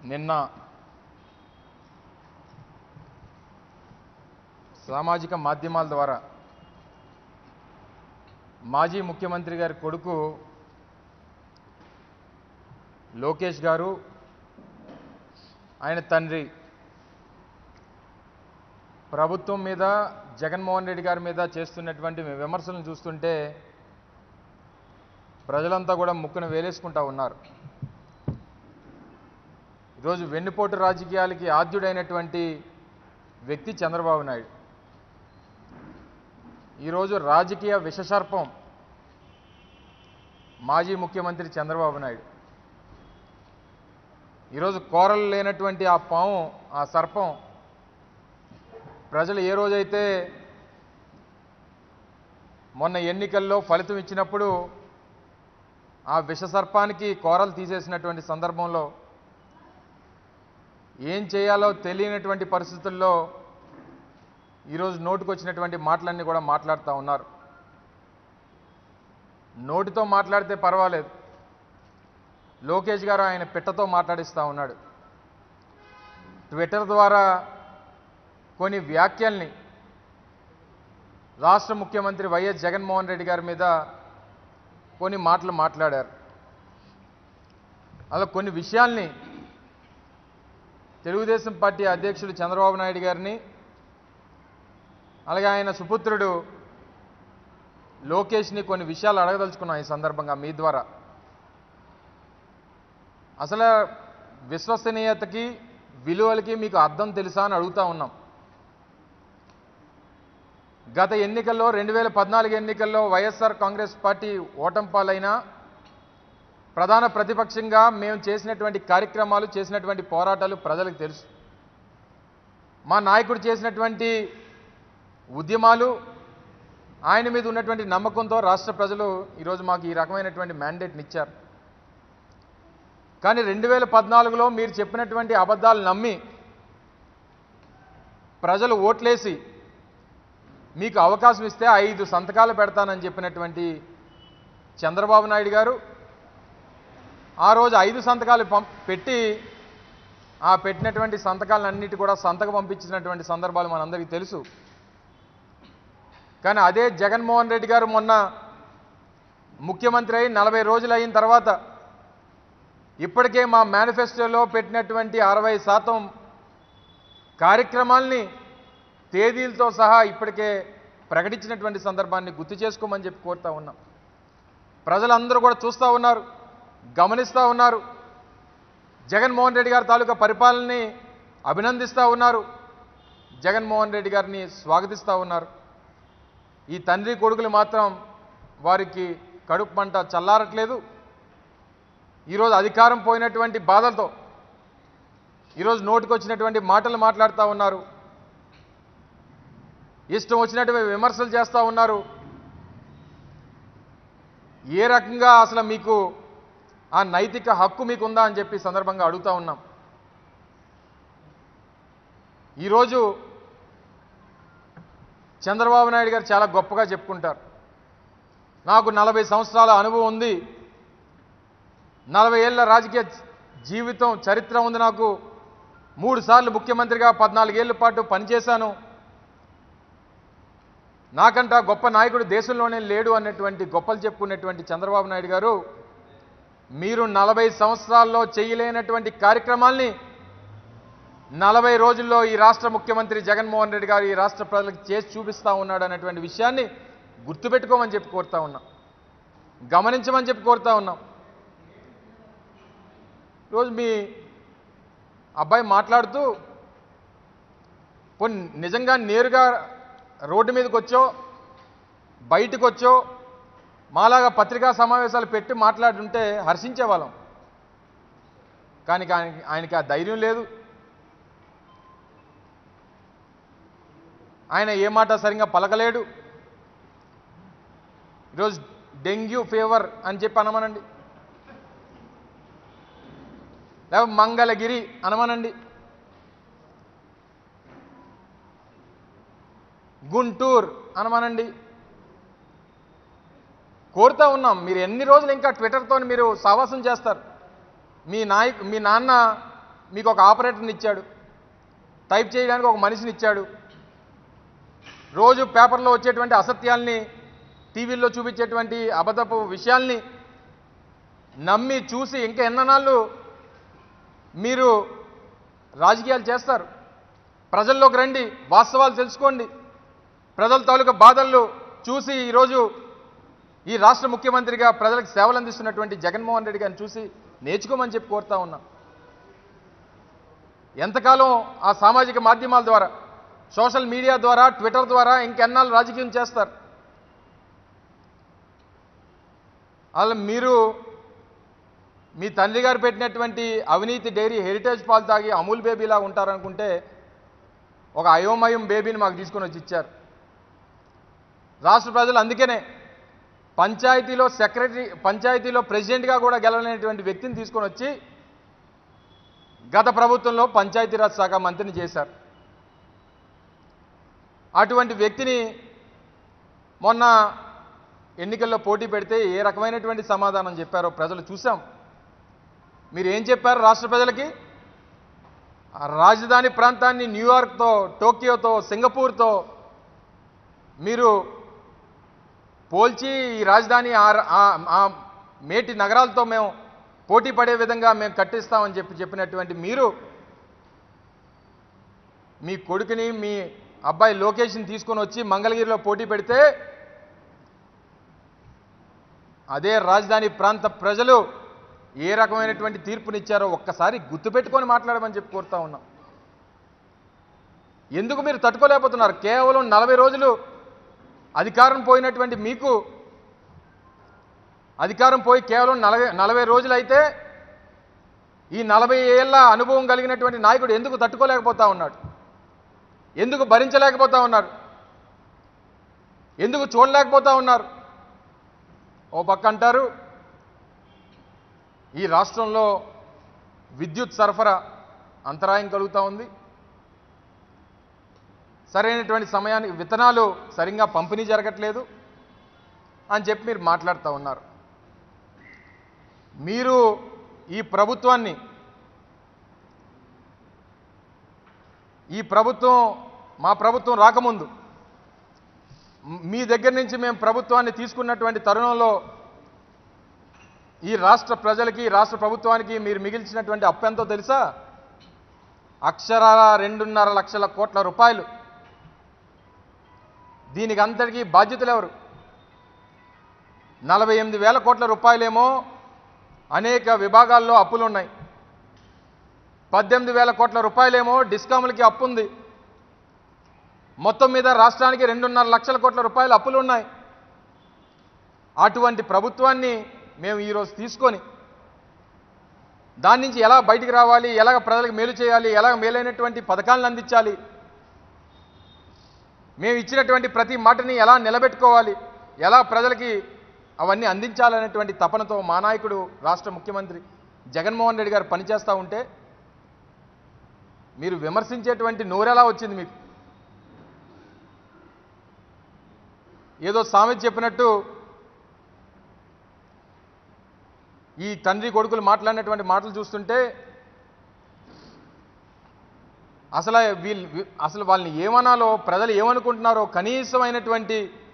నిన్న సామాజిక మాధ్యమాల ద్వారా మాజీ ముఖ్యమంత్రి గారి కొడుకు లోకేష్ గారు ఆయన తండ్రి ప్రభుత్వం మీద జగన్మోహన్ రెడ్డి గారి మీద చేస్తున్నటువంటి విమర్శలను చూస్తుంటే ప్రజలంతా కూడా ముక్కును వేలేసుకుంటా ఉన్నారు ఈరోజు వెన్నుపోటు రాజకీయాలకి ఆద్యుడైనటువంటి వ్యక్తి చంద్రబాబు నాయుడు ఈరోజు రాజకీయ విషసర్పం మాజీ ముఖ్యమంత్రి చంద్రబాబు నాయుడు ఈరోజు కోరలు లేనటువంటి ఆ పాము ఆ సర్పం ప్రజలు ఏ రోజైతే మొన్న ఎన్నికల్లో ఫలితం ఇచ్చినప్పుడు ఆ విషసర్పానికి కోరలు తీసేసినటువంటి సందర్భంలో ఏం చేయాలో తెలియనటువంటి పరిస్థితుల్లో ఈరోజు నోటుకొచ్చినటువంటి మాటలన్నీ కూడా మాట్లాడుతూ ఉన్నారు నోటితో మాట్లాడితే పర్వాలేదు లోకేష్ గారు ఆయన పిట్టతో మాట్లాడిస్తూ ఉన్నాడు ట్విట్టర్ ద్వారా కొన్ని వ్యాఖ్యల్ని రాష్ట్ర ముఖ్యమంత్రి వైఎస్ జగన్మోహన్ రెడ్డి గారి మీద కొన్ని మాటలు మాట్లాడారు అలా కొన్ని విషయాల్ని తెలుగుదేశం పార్టీ అధ్యక్షుడు చంద్రబాబు నాయుడు గారిని అలాగే ఆయన సుపుత్రుడు లోకేష్ని కొన్ని విషయాలు అడగదలుచుకున్నాం ఈ సందర్భంగా మీ ద్వారా అసలు విశ్వసనీయతకి విలువలకి మీకు అర్థం తెలుసా అని అడుగుతా ఉన్నాం గత ఎన్నికల్లో రెండు వేల పద్నాలుగు ఎన్నికల్లో వైఎస్ఆర్ కాంగ్రెస్ పార్టీ ఓటం పాలైన ప్రధాన ప్రతిపక్షంగా మేము చేసినటువంటి కార్యక్రమాలు చేసినటువంటి పోరాటాలు ప్రజలకు తెలుసు మా నాయకుడు చేసినటువంటి ఉద్యమాలు ఆయన మీద ఉన్నటువంటి నమ్మకంతో రాష్ట్ర ప్రజలు ఈరోజు మాకు ఈ రకమైనటువంటి మ్యాండేట్ని ఇచ్చారు కానీ రెండు వేల పద్నాలుగులో మీరు చెప్పినటువంటి అబద్ధాలు నమ్మి ప్రజలు ఓట్లేసి మీకు అవకాశం ఇస్తే ఐదు సంతకాలు పెడతానని చెప్పినటువంటి చంద్రబాబు నాయుడు గారు ఆ రోజు ఐదు సంతకాలు పం పెట్టి ఆ పెట్టినటువంటి సంతకాలన్నిటి కూడా సంతకం పంపించినటువంటి సందర్భాలు మనందరికీ తెలుసు కానీ అదే జగన్మోహన్ రెడ్డి గారు మొన్న ముఖ్యమంత్రి అయి నలభై రోజులు అయిన తర్వాత ఇప్పటికే మా మేనిఫెస్టోలో పెట్టినటువంటి అరవై శాతం కార్యక్రమాల్ని తేదీలతో సహా ఇప్పటికే ప్రకటించినటువంటి సందర్భాన్ని గుర్తు చేసుకోమని చెప్పి కోరుతా ఉన్నాం ప్రజలందరూ కూడా చూస్తూ ఉన్నారు గమనిస్తూ ఉన్నారు జగన్మోహన్ రెడ్డి గారి తాలూకా పరిపాలనని అభినందిస్తూ ఉన్నారు జగన్మోహన్ రెడ్డి గారిని స్వాగతిస్తూ ఉన్నారు ఈ తండ్రి కొడుకులు మాత్రం వారికి కడుపు మంట చల్లారట్లేదు ఈరోజు అధికారం పోయినటువంటి బాధలతో ఈరోజు నోటికొచ్చినటువంటి మాటలు మాట్లాడుతూ ఉన్నారు ఇష్టం వచ్చినటువంటి విమర్శలు చేస్తూ ఉన్నారు ఏ రకంగా అసలు మీకు ఆ నైతిక హక్కు మీకు ఉందా అని చెప్పి సందర్భంగా అడుగుతా ఉన్నాం ఈరోజు చంద్రబాబు నాయుడు గారు చాలా గొప్పగా చెప్పుకుంటారు నాకు నలభై సంవత్సరాల అనుభవం ఉంది నలభై ఏళ్ళ రాజకీయ జీవితం చరిత్ర ఉంది నాకు మూడు సార్లు ముఖ్యమంత్రిగా పద్నాలుగేళ్ల పాటు పనిచేశాను నాకంట గొప్ప నాయకుడు దేశంలోనే లేడు అన్నటువంటి గొప్పలు చెప్పుకునేటువంటి చంద్రబాబు నాయుడు గారు మీరు నలభై సంవత్సరాల్లో చేయలేనటువంటి కార్యక్రమాల్ని నలభై రోజుల్లో ఈ రాష్ట్ర ముఖ్యమంత్రి జగన్మోహన్ రెడ్డి గారు ఈ రాష్ట్ర ప్రజలకు చేసి చూపిస్తా ఉన్నాడు అనేటువంటి విషయాన్ని గుర్తుపెట్టుకోమని చెప్పి కోరుతా ఉన్నాం గమనించమని చెప్పి కోరుతా ఉన్నాం ఈరోజు మీ అబ్బాయి మాట్లాడుతూ కొన్ని నిజంగా నేరుగా రోడ్డు మీదకి వచ్చో బయటకు వచ్చో మాలాగా పత్రికా సమావేశాలు పెట్టి మాట్లాడుంటే హర్షించేవాళ్ళం కానీ ఆయనకి ఆయనకి ఆ ధైర్యం లేదు ఆయన ఏ మాట సరిగా పలకలేడు ఈరోజు డెంగ్యూ ఫీవర్ అని చెప్పి అనమనండి లేకపోతే మంగళగిరి అనమనండి గుంటూరు అనమనండి కోరుతా ఉన్నాం మీరు ఎన్ని రోజులు ఇంకా ట్విట్టర్తో మీరు సావాసం చేస్తారు మీ నాయకు మీ నాన్న మీకు ఒక ఆపరేటర్ని ఇచ్చాడు టైప్ చేయడానికి ఒక మనిషిని ఇచ్చాడు రోజు పేపర్లో వచ్చేటువంటి అసత్యాల్ని టీవీల్లో చూపించేటువంటి అబద్ధపు విషయాల్ని నమ్మి చూసి ఇంకా ఎన్ననాళ్ళు మీరు రాజకీయాలు చేస్తారు ప్రజల్లోకి రండి వాస్తవాలు తెలుసుకోండి ప్రజల తాలూకా బాధలు చూసి ఈరోజు ఈ రాష్ట్ర ముఖ్యమంత్రిగా ప్రజలకు సేవలు అందిస్తున్నటువంటి జగన్మోహన్ రెడ్డి గారిని చూసి నేర్చుకోమని చెప్పి కోరుతా ఉన్నా ఎంతకాలం ఆ సామాజిక మాధ్యమాల ద్వారా సోషల్ మీడియా ద్వారా ట్విట్టర్ ద్వారా ఇంకెన్నాళ్ళు రాజకీయం చేస్తారు అలా మీరు మీ తండ్రి గారు పెట్టినటువంటి అవినీతి డైరీ హెరిటేజ్ పాలు తాగి అమూల్ బేబీలా ఉంటారనుకుంటే ఒక అయోమయం బేబీని మాకు తీసుకొని వచ్చి ఇచ్చారు రాష్ట్ర ప్రజలు అందుకనే పంచాయతీలో సెక్రటరీ పంచాయతీలో ప్రెసిడెంట్గా కూడా గెలవలేనటువంటి వ్యక్తిని తీసుకొని వచ్చి గత ప్రభుత్వంలో పంచాయతీరాజ్ శాఖ మంత్రిని చేశారు అటువంటి వ్యక్తిని మొన్న ఎన్నికల్లో పోటీ పెడితే ఏ రకమైనటువంటి సమాధానం చెప్పారో ప్రజలు చూసాం మీరు ఏం చెప్పారు రాష్ట్ర ప్రజలకి ఆ రాజధాని ప్రాంతాన్ని న్యూయార్క్తో టోక్యోతో సింగపూర్తో మీరు పోల్చి ఈ రాజధాని ఆ- ఆ- ఆ మేటి నగరాలతో మేము పోటీ పడే విధంగా మేము కట్టిస్తామని చెప్పి చెప్పినటువంటి మీరు మీ కొడుకుని మీ అబ్బాయి లోకేష్ని తీసుకొని వచ్చి మంగళగిరిలో పోటీ పెడితే అదే రాజధాని ప్రాంత ప్రజలు ఏ రకమైనటువంటి తీర్పునిచ్చారో ఒక్కసారి గుర్తుపెట్టుకొని మాట్లాడమని చెప్పి కోరుతా ఉన్నాం ఎందుకు మీరు తట్టుకోలేకపోతున్నారు కేవలం నలభై రోజులు అధికారం పోయినటువంటి మీకు అధికారం పోయి కేవలం నలభై నలభై రోజులైతే ఈ నలభై ఏళ్ళ అనుభవం కలిగినటువంటి నాయకుడు ఎందుకు తట్టుకోలేకపోతా ఉన్నాడు ఎందుకు భరించలేకపోతా ఉన్నారు ఎందుకు చూడలేకపోతా ఉన్నారు ఓ పక్క అంటారు ఈ రాష్ట్రంలో విద్యుత్ సరఫరా అంతరాయం కలుగుతూ ఉంది సరైనటువంటి సమయానికి విత్తనాలు సరిగ్గా పంపిణీ జరగట్లేదు అని చెప్పి మీరు మాట్లాడుతూ ఉన్నారు మీరు ఈ ప్రభుత్వాన్ని ఈ ప్రభుత్వం మా ప్రభుత్వం రాకముందు మ్- మీ దగ్గర నుంచి మేము ప్రభుత్వాన్ని తీసుకున్నటువంటి తరుణంలో ఈ రాష్ట్ర ప్రజలకి ఈ రాష్ట్ర ప్రభుత్వానికి మీరు మిగిల్చినటువంటి అప్పు ఎంతో తెలుసా అక్షరాల రెండున్నర లక్షల కోట్ల రూపాయలు దీనికి అంతటికీ బాధ్యతలు ఎవరు నలభై ఎనిమిది వేల కోట్ల రూపాయలేమో అనేక విభాగాల్లో అప్పులు ఉన్నాయి పద్దెనిమిది వేల కోట్ల రూపాయలేమో డిస్కాములకి అప్పు ఉంది మొత్తం మీద రాష్ట్రానికి రెండున్నర లక్షల కోట్ల రూపాయల అప్పులు ఉన్నాయి అటువంటి ప్రభుత్వాన్ని మేము ఈరోజు తీసుకొని దాని నుంచి ఎలా బయటికి రావాలి ఎలాగ ప్రజలకు మేలు చేయాలి ఎలాగ మేలైనటువంటి పథకాలను అందించాలి మేము ఇచ్చినటువంటి ప్రతి మాటని ఎలా నిలబెట్టుకోవాలి ఎలా ప్రజలకి అవన్నీ అందించాలనేటువంటి తపనతో మా నాయకుడు రాష్ట్ర ముఖ్యమంత్రి జగన్మోహన్ రెడ్డి గారు పనిచేస్తూ ఉంటే మీరు విమర్శించేటువంటి నోరెలా వచ్చింది మీకు ఏదో సామెత చెప్పినట్టు ఈ తండ్రి కొడుకులు మాట్లాడినటువంటి మాటలు చూస్తుంటే అసలు వీళ్ళు వీ- అసలు వాళ్ళని ఏమనాలో ప్రజలు ఏమనుకుంటున్నారో కనీసమైనటువంటి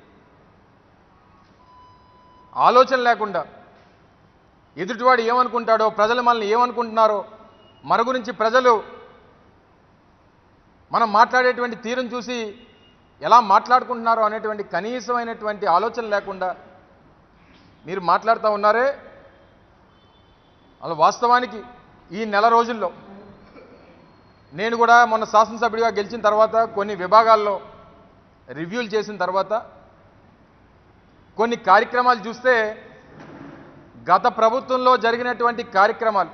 ఆలోచన లేకుండా ఎదుటివాడు ఏమనుకుంటాడో ప్రజలు మనల్ని ఏమనుకుంటున్నారో మన గురించి ప్రజలు మనం మాట్లాడేటువంటి తీరును చూసి ఎలా మాట్లాడుకుంటున్నారో అనేటువంటి కనీసమైనటువంటి ఆలోచన లేకుండా మీరు మాట్లాడుతూ ఉన్నారే అలా వాస్తవానికి ఈ నెల రోజుల్లో నేను కూడా మొన్న శాసనసభ్యుడిగా గెలిచిన తర్వాత కొన్ని విభాగాల్లో రివ్యూలు చేసిన తర్వాత కొన్ని కార్యక్రమాలు చూస్తే గత ప్రభుత్వంలో జరిగినటువంటి కార్యక్రమాలు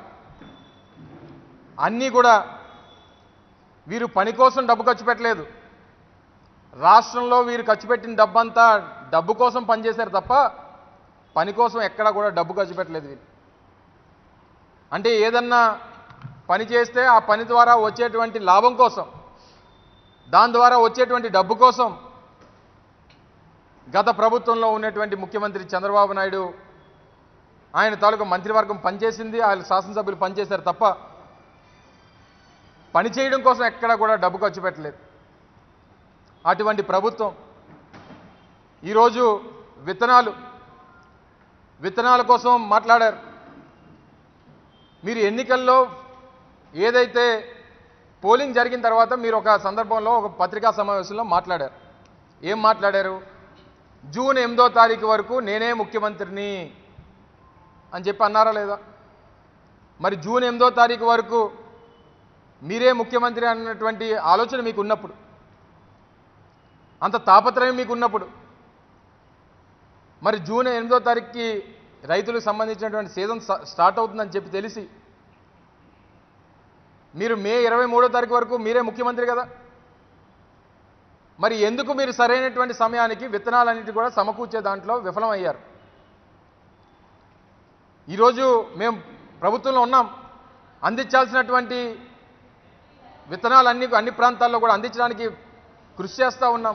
అన్నీ కూడా వీరు పని కోసం డబ్బు ఖర్చు పెట్టలేదు రాష్ట్రంలో వీరు ఖర్చు పెట్టిన డబ్బంతా డబ్బు కోసం పనిచేశారు తప్ప పని కోసం ఎక్కడా కూడా డబ్బు ఖర్చు పెట్టలేదు వీరు అంటే ఏదన్నా పని చేస్తే ఆ పని ద్వారా వచ్చేటువంటి లాభం కోసం దాని ద్వారా వచ్చేటువంటి డబ్బు కోసం గత ప్రభుత్వంలో ఉన్నటువంటి ముఖ్యమంత్రి చంద్రబాబు నాయుడు ఆయన తాలూకు మంత్రివర్గం పనిచేసింది ఆయన శాసనసభ్యులు పనిచేశారు తప్ప పని చేయడం కోసం ఎక్కడా కూడా డబ్బు ఖర్చు పెట్టలేదు అటువంటి ప్రభుత్వం ఈరోజు విత్తనాలు విత్తనాల కోసం మాట్లాడారు మీరు ఎన్నికల్లో ఏదైతే పోలింగ్ జరిగిన తర్వాత మీరు ఒక సందర్భంలో ఒక పత్రికా సమావేశంలో మాట్లాడారు ఏం మాట్లాడారు జూన్ ఎనిమిదో తారీఖు వరకు నేనే ముఖ్యమంత్రిని అని చెప్పి అన్నారా లేదా మరి జూన్ ఎనిమిదో తారీఖు వరకు మీరే ముఖ్యమంత్రి అన్నటువంటి ఆలోచన మీకు ఉన్నప్పుడు అంత తాపత్రయం మీకు ఉన్నప్పుడు మరి జూన్ ఎనిమిదో తారీఖుకి రైతులకు సంబంధించినటువంటి సీజన్ స్టా- స్టార్ట్ అవుతుందని చెప్పి తెలిసి మీరు మే ఇరవై మూడో తారీఖు వరకు మీరే ముఖ్యమంత్రి కదా మరి ఎందుకు మీరు సరైనటువంటి సమయానికి విత్తనాలన్నిటి కూడా సమకూర్చే దాంట్లో విఫలమయ్యారు ఈరోజు మేము ప్రభుత్వంలో ఉన్నాం అందించాల్సినటువంటి విత్తనాలన్నీ అన్ని ప్రాంతాల్లో కూడా అందించడానికి కృషి చేస్తూ ఉన్నాం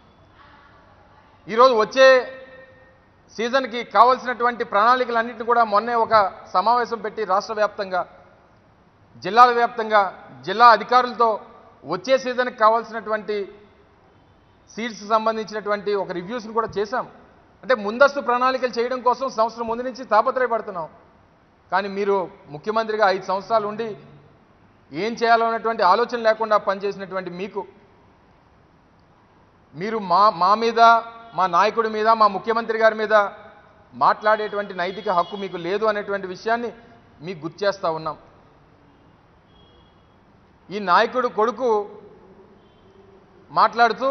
ఈరోజు వచ్చే సీజన్కి కావాల్సినటువంటి ప్రణాళికలన్నింటినీ కూడా మొన్నే ఒక సమావేశం పెట్టి రాష్ట్ర వ్యాప్తంగా జిల్లాల వ్యాప్తంగా జిల్లా అధికారులతో వచ్చే సీజన్కి కావాల్సినటువంటి సీడ్స్ సంబంధించినటువంటి ఒక రివ్యూస్ని కూడా చేశాం అంటే ముందస్తు ప్రణాళికలు చేయడం కోసం సంవత్సరం ముందు నుంచి తాపత్రయపడుతున్నాం కానీ మీరు ముఖ్యమంత్రిగా ఐదు సంవత్సరాలు ఉండి ఏం చేయాలో అన్నటువంటి ఆలోచన లేకుండా పనిచేసినటువంటి మీకు మీరు మా మా మీద మా నాయకుడి మీద మా ముఖ్యమంత్రి గారి మీద మాట్లాడేటువంటి నైతిక హక్కు మీకు లేదు అనేటువంటి విషయాన్ని మీకు గుర్తు చేస్తూ ఉన్నాం ఈ నాయకుడు కొడుకు మాట్లాడుతూ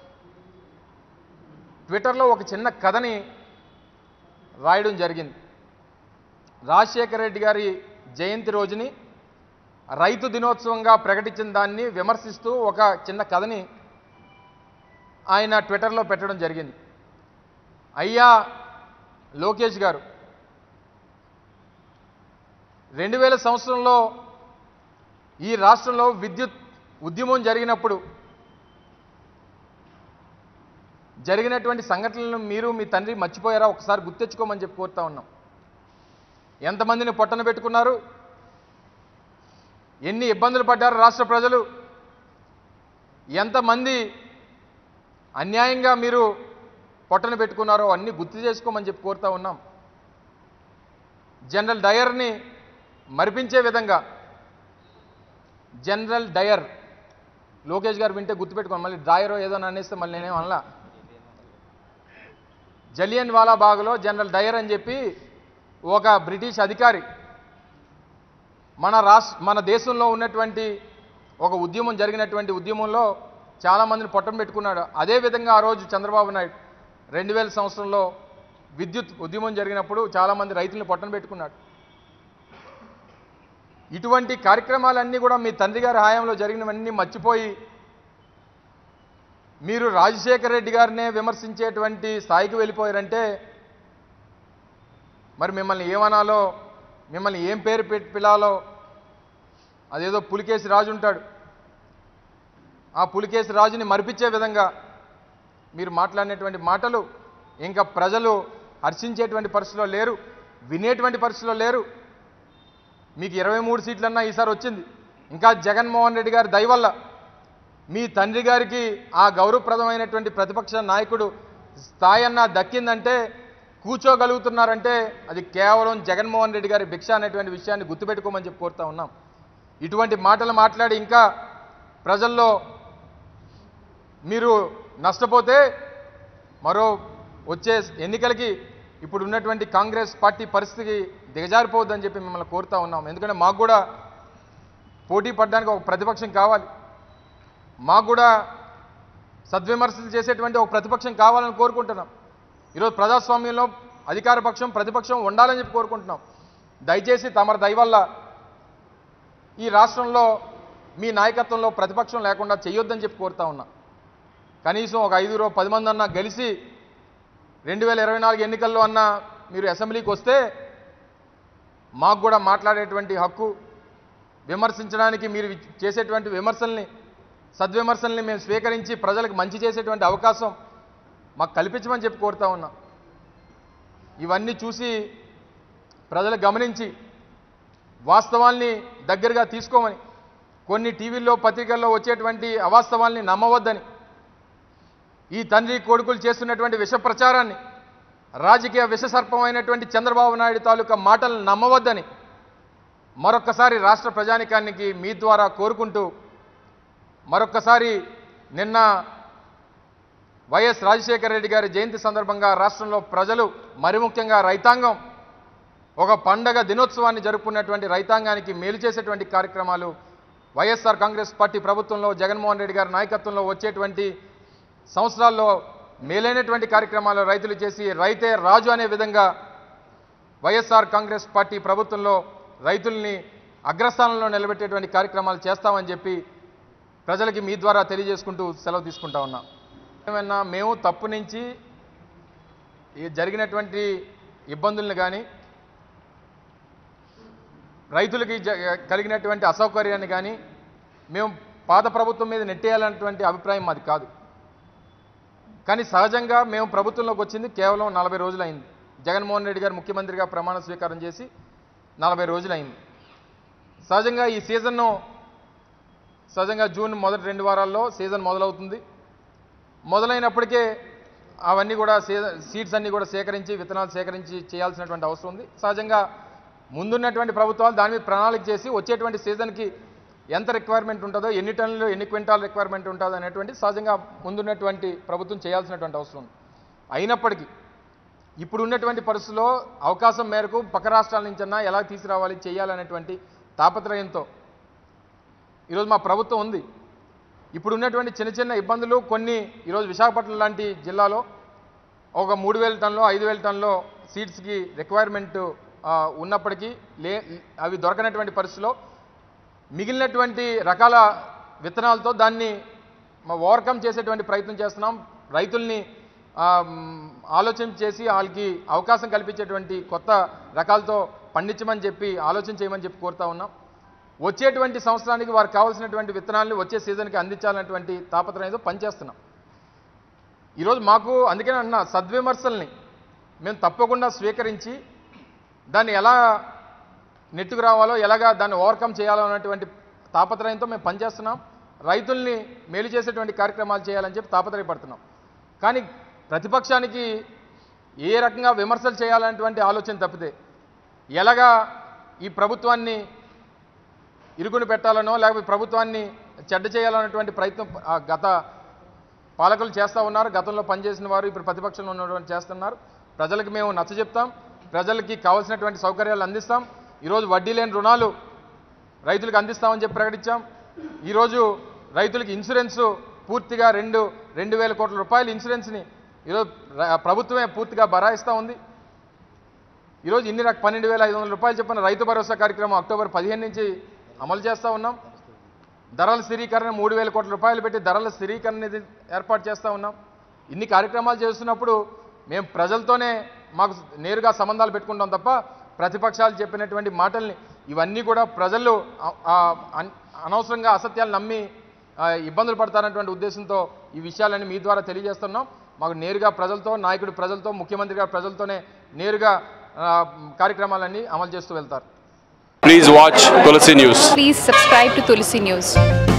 ట్విట్టర్లో ఒక చిన్న కథని రాయడం జరిగింది రాజశేఖర రెడ్డి గారి జయంతి రోజుని రైతు దినోత్సవంగా ప్రకటించిన దాన్ని విమర్శిస్తూ ఒక చిన్న కథని ఆయన ట్విట్టర్లో పెట్టడం జరిగింది అయ్యా లోకేష్ గారు రెండు వేల సంవత్సరంలో ఈ రాష్ట్రంలో విద్యుత్ ఉద్యమం జరిగినప్పుడు జరిగినటువంటి సంఘటనలను మీరు మీ తండ్రి మర్చిపోయారా ఒకసారి గుర్తెచ్చుకోమని చెప్పి కోరుతా ఉన్నాం ఎంతమందిని పొట్టన పెట్టుకున్నారు ఎన్ని ఇబ్బందులు పడ్డారు రాష్ట్ర ప్రజలు ఎంతమంది అన్యాయంగా మీరు పొట్టన పెట్టుకున్నారో అన్నీ గుర్తు చేసుకోమని చెప్పి కోరుతా ఉన్నాం జనరల్ డయర్ని మరిపించే విధంగా జనరల్ డయర్ లోకేష్ గారు వింటే గుర్తుపెట్టుకోండి మళ్ళీ డ్రాయరో ఏదో అని అనేస్తే మళ్ళీ నేనేం అనలా జలియన్ వాలా బాగ్లో జనరల్ డయర్ అని చెప్పి ఒక బ్రిటిష్ అధికారి మన రాష్ట్ర మన దేశంలో ఉన్నటువంటి ఒక ఉద్యమం జరిగినటువంటి ఉద్యమంలో చాలామందిని పొట్టం పెట్టుకున్నాడు అదేవిధంగా ఆ రోజు చంద్రబాబు నాయుడు రెండు వేల సంవత్సరంలో విద్యుత్ ఉద్యమం జరిగినప్పుడు చాలామంది రైతులను పొట్టన పెట్టుకున్నాడు ఇటువంటి కార్యక్రమాలన్నీ కూడా మీ తండ్రి గారి హయాంలో జరిగినవన్నీ మర్చిపోయి మీరు రాజశేఖర రెడ్డి గారినే విమర్శించేటువంటి స్థాయికి వెళ్ళిపోయారంటే మరి మిమ్మల్ని ఏమనాలో మిమ్మల్ని ఏం పేరు పెట్టి పిలాలో అదేదో పులికేసి రాజు ఉంటాడు ఆ పులికేసి రాజుని మరిపించే విధంగా మీరు మాట్లాడినటువంటి మాటలు ఇంకా ప్రజలు హర్షించేటువంటి పరిస్థితిలో లేరు వినేటువంటి పరిస్థితిలో లేరు మీకు ఇరవై మూడు సీట్లన్నా ఈసారి వచ్చింది ఇంకా జగన్మోహన్ రెడ్డి గారి దయ వల్ల మీ తండ్రి గారికి ఆ గౌరవప్రదమైనటువంటి ప్రతిపక్ష నాయకుడు స్థాయి అన్నా దక్కిందంటే కూర్చోగలుగుతున్నారంటే అది కేవలం జగన్మోహన్ రెడ్డి గారి భిక్ష అనేటువంటి విషయాన్ని గుర్తుపెట్టుకోమని చెప్పి కోరుతా ఉన్నాం ఇటువంటి మాటలు మాట్లాడి ఇంకా ప్రజల్లో మీరు నష్టపోతే మరో వచ్చే ఎన్నికలకి ఇప్పుడు ఉన్నటువంటి కాంగ్రెస్ పార్టీ పరిస్థితికి దిగజారిపోవద్దని చెప్పి మిమ్మల్ని కోరుతా ఉన్నాం ఎందుకంటే మాకు కూడా పోటీ పడడానికి ఒక ప్రతిపక్షం కావాలి మాకు కూడా సద్విమర్శలు చేసేటువంటి ఒక ప్రతిపక్షం కావాలని కోరుకుంటున్నాం ఈరోజు ప్రజాస్వామ్యంలో అధికార పక్షం ప్రతిపక్షం ఉండాలని చెప్పి కోరుకుంటున్నాం దయచేసి తమరి దయ వల్ల ఈ రాష్ట్రంలో మీ నాయకత్వంలో ప్రతిపక్షం లేకుండా చేయొద్దని చెప్పి కోరుతా ఉన్నా కనీసం ఒక ఐదుగురు పది మంది అన్నా గెలిచి రెండు వేల ఇరవై నాలుగు ఎన్నికల్లో అన్నా మీరు అసెంబ్లీకి వస్తే మాకు కూడా మాట్లాడేటువంటి హక్కు విమర్శించడానికి మీరు చేసేటువంటి విమర్శల్ని సద్విమర్శల్ని మేము స్వీకరించి ప్రజలకు మంచి చేసేటువంటి అవకాశం మాకు కల్పించమని చెప్పి కోరుతా ఉన్నా ఇవన్నీ చూసి ప్రజలు గమనించి వాస్తవాల్ని దగ్గరగా తీసుకోమని కొన్ని టీవీల్లో పత్రికల్లో వచ్చేటువంటి అవాస్తవాల్ని నమ్మవద్దని ఈ తండ్రి కొడుకులు చేస్తున్నటువంటి విష ప్రచారాన్ని రాజకీయ విషసర్పమైనటువంటి చంద్రబాబు నాయుడు తాలూకా మాటలను నమ్మవద్దని మరొక్కసారి రాష్ట్ర ప్రజానికానికి మీ ద్వారా కోరుకుంటూ మరొక్కసారి నిన్న వైఎస్ రాజశేఖర రెడ్డి గారి జయంతి సందర్భంగా రాష్ట్రంలో ప్రజలు మరి ముఖ్యంగా రైతాంగం ఒక పండగ దినోత్సవాన్ని జరుపుకున్నటువంటి రైతాంగానికి మేలు చేసేటువంటి కార్యక్రమాలు వైఎస్ఆర్ కాంగ్రెస్ పార్టీ ప్రభుత్వంలో జగన్మోహన్ రెడ్డి గారి నాయకత్వంలో వచ్చేటువంటి సంవత్సరాల్లో మేలైనటువంటి కార్యక్రమాలు రైతులు చేసి రైతే రాజు అనే విధంగా వైఎస్ఆర్ కాంగ్రెస్ పార్టీ ప్రభుత్వంలో రైతుల్ని అగ్రస్థానంలో నిలబెట్టేటువంటి కార్యక్రమాలు చేస్తామని చెప్పి ప్రజలకి మీ ద్వారా తెలియజేసుకుంటూ సెలవు తీసుకుంటా ఉన్నాం ఏమన్నా మేము తప్పు నుంచి ఈ జరిగినటువంటి ఇబ్బందుల్ని కానీ రైతులకి జ- కలిగినటువంటి అసౌకర్యాన్ని కానీ మేము పాత ప్రభుత్వం మీద నెట్టేయాలన్నటువంటి అభిప్రాయం మాది కాదు కానీ సహజంగా మేము ప్రభుత్వంలోకి వచ్చింది కేవలం నలభై రోజులైంది జగన్మోహన్ రెడ్డి గారు ముఖ్యమంత్రిగా ప్రమాణ స్వీకారం చేసి నలభై రోజులైంది సహజంగా ఈ సీజన్ను సహజంగా జూన్ మొదటి రెండు వారాల్లో సీజన్ మొదలవుతుంది మొదలైనప్పటికే అవన్నీ కూడా సీ- సీడ్స్ అన్నీ కూడా సేకరించి విత్తనాలు సేకరించి చేయాల్సినటువంటి అవసరం ఉంది సహజంగా ముందున్నటువంటి ప్రభుత్వాలు దాని మీద ప్రణాళిక చేసి వచ్చేటువంటి సీజన్కి ఎంత రిక్వైర్మెంట్ ఉంటుందో ఎన్ని టన్నులు ఎన్ని క్వింటాల్ రిక్వైర్మెంట్ ఉంటుందో అనేటువంటి సహజంగా ముందున్నటువంటి ప్రభుత్వం చేయాల్సినటువంటి అవసరం ఉంది అయినప్పటికీ ఇప్పుడు ఉన్నటువంటి పరిస్థితుల్లో అవకాశం మేరకు పక్క రాష్ట్రాల నుంచన్నా ఎలా తీసుకురావాలి చేయాలనేటువంటి తాపత్రయంతో ఈరోజు మా ప్రభుత్వం ఉంది ఇప్పుడు ఉన్నటువంటి చిన్న చిన్న ఇబ్బందులు కొన్ని ఈరోజు విశాఖపట్నం లాంటి జిల్లాలో ఒక మూడు వేల టన్నులు ఐదు వేల టన్నులో సీడ్స్కి రిక్వైర్మెంట్ ఉన్నప్పటికీ లే అవి దొరకనటువంటి పరిస్థితిలో మిగిలినటువంటి రకాల విత్తనాలతో దాన్ని ఓవర్కమ్ చేసేటువంటి ప్రయత్నం చేస్తున్నాం రైతుల్ని ఆ, మ్, ఆలోచన చేసి వాళ్ళకి అవకాశం కల్పించేటువంటి కొత్త రకాలతో పండించమని చెప్పి ఆలోచన చేయమని చెప్పి కోరుతా ఉన్నాం వచ్చేటువంటి సంవత్సరానికి వారికి కావాల్సినటువంటి విత్తనాలను వచ్చే సీజన్కి అందించాలన్నటువంటి తాపత్రయంతో పనిచేస్తున్నాం ఈరోజు మాకు అందుకనే అన్న సద్విమర్శల్ని మేము తప్పకుండా స్వీకరించి దాన్ని ఎలా నెట్టుకు రావాలో ఎలాగా దాన్ని ఓవర్కమ్ చేయాలో అన్నటువంటి తాపత్రయంతో మేము పనిచేస్తున్నాం రైతుల్ని మేలు చేసేటువంటి కార్యక్రమాలు చేయాలని చెప్పి తాపత్రయపడుతున్నాం కానీ ప్రతిపక్షానికి ఏ రకంగా విమర్శలు చేయాలనేటువంటి ఆలోచన తప్పితే ఎలాగా ఈ ప్రభుత్వాన్ని ఇరుగుని పెట్టాలనో లేకపోతే ప్రభుత్వాన్ని చెడ్డ చేయాలన్నటువంటి ప్రయత్నం ఆ గత పాలకులు చేస్తూ ఉన్నారు గతంలో పనిచేసిన వారు ఇప్పుడు ప్రతిపక్షంలో ఉన్నటువంటి చేస్తున్నారు ప్రజలకు మేము నచ్చజెప్తాం ప్రజలకి కావాల్సినటువంటి సౌకర్యాలు అందిస్తాం ఈరోజు వడ్డీ లేని రుణాలు రైతులకు అందిస్తామని చెప్పి ప్రకటించాం ఈరోజు రైతులకి ఇన్సూరెన్స్ పూర్తిగా రెండు రెండు వేల కోట్ల రూపాయల ఇన్సూరెన్స్ని ఈరోజు ర- ప్రభుత్వమే పూర్తిగా బరాయిస్తూ ఉంది ఈరోజు ఇన్ని రక పన్నెండు వేల ఐదు వందల రూపాయలు చెప్పిన రైతు భరోసా కార్యక్రమం అక్టోబర్ పదిహేను నుంచి అమలు చేస్తూ ఉన్నాం ధరల స్థిరీకరణ మూడు వేల కోట్ల రూపాయలు పెట్టి ధరల స్థిరీకరణ నిధి ఏర్పాటు చేస్తూ ఉన్నాం ఇన్ని కార్యక్రమాలు చేస్తున్నప్పుడు మేము ప్రజలతోనే మాకు నేరుగా సంబంధాలు పెట్టుకుంటాం తప్ప ప్రతిపక్షాలు చెప్పినటువంటి మాటల్ని ఇవన్నీ కూడా ప్రజలు ఆ- ఆ అన్- అనవసరంగా అసత్యాలు నమ్మి ఆ, ఇబ్బందులు పడతారన్నటువంటి ఉద్దేశంతో ఈ విషయాలన్నీ మీ ద్వారా తెలియజేస్తున్నాం మాకు నేరుగా ప్రజలతో నాయకుడు ప్రజలతో ముఖ్యమంత్రి గారు ప్రజలతోనే నేరుగా ఆ, కార్యక్రమాలన్నీ అమలు చేస్తూ వెళ్తారు Please watch Tulsi News. Please subscribe to Tulsi News.